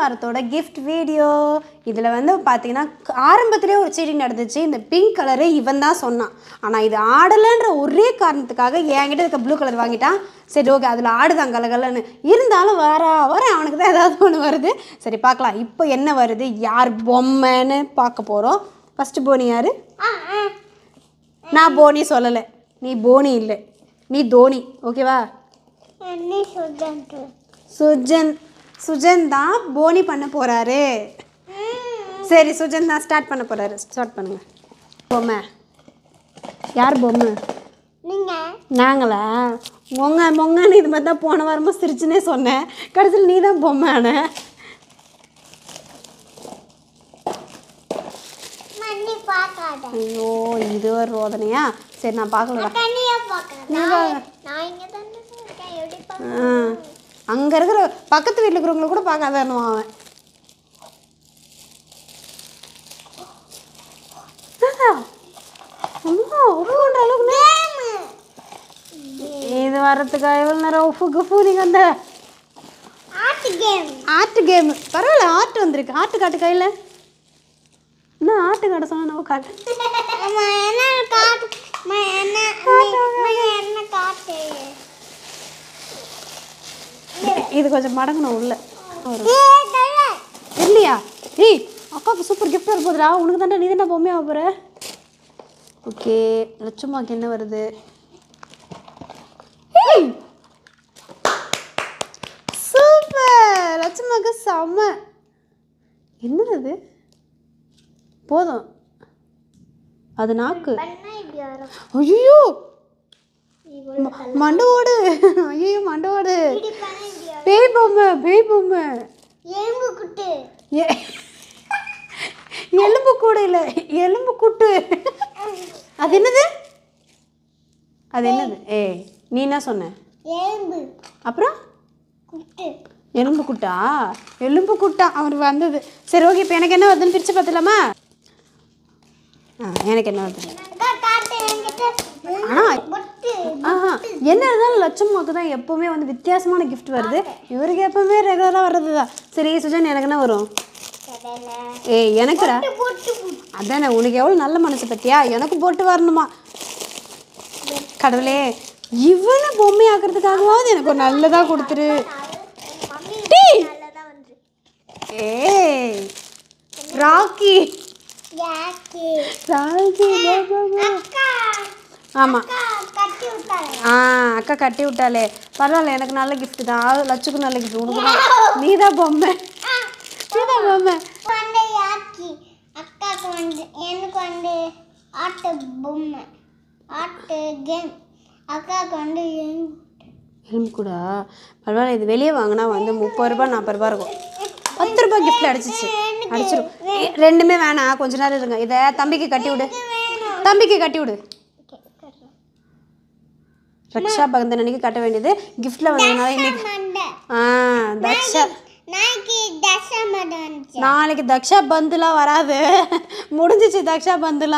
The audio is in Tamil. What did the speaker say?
வாரத்தோட gift வீடியோ இதில் வந்து பார்த்தீங்கன்னா ஆரம்பத்திலே ஒரு சீட்டிங் நடந்துச்சு இந்த பிங்க் கலரு இவன் தான் சொன்னான் ஆனால் இது ஆடலைன்ற ஒரே காரணத்துக்காக என்கிட்ட இருக்க ப்ளூ கலர் வாங்கிட்டான் சரி ஓகே அதில் ஆடுதான் கலகலன்னு இருந்தாலும் வர வர அவனுக்கு தான் ஏதாவது ஒன்று வருது சரி பார்க்கலாம் இப்போ என்ன வருது யார் பொம்மைன்னு பார்க்க போகிறோம் ஃபஸ்ட்டு போனி யார் நான் போனி சொல்லலை நீ போனி இல்லை நீ தோனி ஓகேவா என்ன சொல்றது சுஜன் சுஜன் தான் போனி பண்ண போகிறாரு சரி சுஜன் தான் ஸ்டார்ட் பண்ண போகிறாரு ஸ்டார்ட் பண்ணுங்க பொம்மை யார் பொம்மை நீங்க நாங்களா மொங்க மொங்கன்னு இது மாதிரி தான் போன வாரமாக சிரிச்சுனே சொன்னேன் கடைசியில் நீ தான் பொம்மையான மண்ணி பார்க்காத ஐயோ இது ஒரு ரோதனையா சரி நான் பார்க்கலடா தண்ணியா பார்க்காத நான் நான் இங்க தானே இருக்கேன் எப்படி பார்க்க அங்கே இருக்கிற பக்கத்து வீட்டில் இருக்கிறவங்கள கூட பார்க்காதன்னுவான் அவன் என்னடா? அம்மா உப்புன்ற அளவுக்கு நே- இது வரத்துக்கு எவ்வளோ நேரம் உப்பு குஃபு நீங்கள் அந்த ஆட்டு கேம் ஆர்ட் கேம் பரவாயில்ல ஆர்ட் வந்திருக்கு ஆர்ட் காட்டு கையில் என்ன ஆர்ட் காட்ட சொன்னா நம்ம காட்டு அம்மா என்ன காட்டு அம்மா என்ன அம்மா என்ன காட்டு இது கொஞ்சம் மடங்கணும் உள்ள வரும். ஏய் தள்ள இல்லையா ஏய் அக்காவுக்கு சூப்பர் கிஃப்ட் வர போதுடா உனக்கு தாண்டா நீ தானே பொம்மையா போகிற ஓகே லட்சுமாக்கு என்ன வருது ஏய் சூப்பர் லட்சுமாக்கு செம்ம என்னது அது போதும் அது நாக்கு பண்ணா இப்படி வரும் ஐயோ இவ்வளவு மண்டவோடு ஐயோ மண்டவோடு இப்படி பண்ணா இப்படி வரும் பேய் பொம்மை பேய் பொம்மை எறும்பு குட்டு ஏ எலும்பு கூட இல்லை எலும்பு கூட்டு அது என்னது அது என்னது ஏய் நீ என்ன சொன்ன எறும்பு அப்புறம் குட்டு எலும்பு குட்டா எலும்பு குட்டா அவருக்கு வந்தது சரி ஓகே இப்போ எனக்கு என்ன வருதுன்னு பிரித்து பார்த்துலாமா ஆ எனக்கு என்ன வருது அக்கா காட்டு என்கிட்ட ஆ பொட்டு ஆஹா என்ன இருந்தாலும் லட்சமாக்கு தான் எப்போவுமே வந்து வித்தியாசமான gift வருது இவருக்கு எப்பவுமே ரெகுலராக வர்றது தான் சரி சுஜன் எனக்கு என்ன வரும் கடலை ஏய் எனக்குடா பொட்டு பொட்டு அதானே உனக்கு எவ்வளோ நல்ல மனசு பத்தியா எனக்கு போட்டு வரணுமா கடவுளே இவனை பொம்மை ஆக்கிறதுக்காகவாவது எனக்கு ஒரு நல்லதாக கொடுத்துரு மம்மி டேய். நல்லதா வந்து ஏய் ராக்கி யாக்கு ராக்கி பா, பா, பா. அக்கா ஆமாம் அக்கா கட்டி விட்டாங்க ஆ அக்கா கட்டி விட்டாலே பரவாயில்ல எனக்கு நல்ல gift தான் லட்சுக்கும் நல்ல gift உனக்கு தான் நீ தான் பொம்மை நீ தான் பொம்மை வந்து யாக்கி அக்காவுக்கு வந்து எனக்கு வந்து ஆட்டு பொம்மை ஆட்டு கேம் அக்காவுக்கு வந்து என்- எலும்பு கூட பரவாயில்ல இது வெளியே வாங்கினா வந்து முப்பது ரூபாய் நாற்பது ரூபாய் இருக்கும் பத்து ரூபாய் கிஃப்ட்ல அடிச்சிச்சு அடிச்சிடும் ஏ, ரெண்டுமே வேணாம் கொஞ்ச நேரம் இருங்க இதை தம்பிக்கு கட்டி விடு தம்பிக்கு கட்டி விடு ரக்ஷா பகந்தன் அன்னைக்கு கட்ட வேண்டியது கிஃப்ட்ல வந்ததுனால இன்னைக்கு மண்டை ஆ தக்ஷா நாய்க்கு தசை மண்டை வந்துச்சு நாளைக்கு தக்ஷா பந்துலாம் வராது முடிஞ்சிச்சு தக்ஷா பந்துலாம்